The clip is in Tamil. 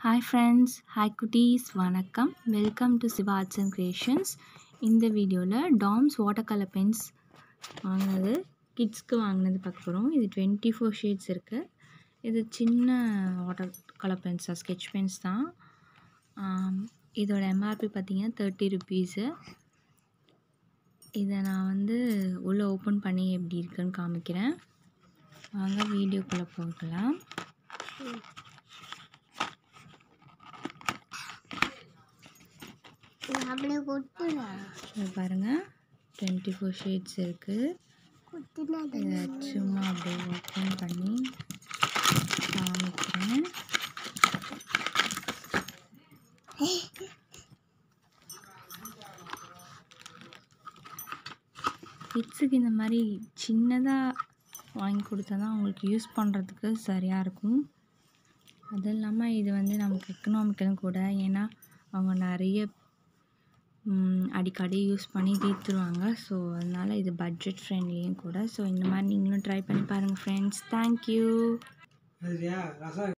ஹாய் ஃப்ரெண்ட்ஸ் ஹாய் குட்டீஸ் வணக்கம் welcome to Siva arts and creations இந்த வீடியோவில் டாம்ஸ் வாட்டர் கலர் பென்ஸ் வாங்கினது கிட்ஸ்க்கு வாங்கினது பார்க்க போகிறோம் இது டுவெண்ட்டி ஃபோர் ஷேட்ஸ் இருக்குது இது சின்ன வாட்டர் கலர் பென்ஸாக ஸ்கெட்ச் பென்ஸ் தான் ஆம், இதோட எம்ஆர்பி பார்த்தீங்கன்னா தேர்ட்டி ருபீஸு இதை நான் வந்து உள்ளே ஓப்பன் பண்ணி எப்படி இருக்குன்னு காமிக்கிறேன் வாங்க வீடியோக்குள்ளே போகலாம் அப்படியே கொட்டுனா இதை பாருங்கள் டுவெண்ட்டி ஃபோர் ஷேட்ஸ் இருக்குது கொட்டுனா இதை சும்மா அப்படியே ஓப்பன் பண்ணி காமிக்கிறேன் கிட்ஸுக்கு இந்த மாதிரி சின்னதாக வாங்கி கொடுத்தா தான் அவங்களுக்கு யூஸ் பண்ணுறதுக்கு சரியாக இருக்கும் அதுவும் இல்லாமல் இது வந்து நமக்கு எக்கனாமிக்கலும் கூட ஏன்னா அவங்க நிறைய ம், அடிக்கடி யூஸ் பண்ணி தீர்த்துருவாங்க ஸோ அதனால் இது பட்ஜெட் ஃப்ரெண்ட்லியும் கூட ஸோ இந்த மாதிரி நீங்களும் ட்ரை பண்ணி பாருங்கள் ஃப்ரெண்ட்ஸ் தேங்க்யூ சரியா ரசம்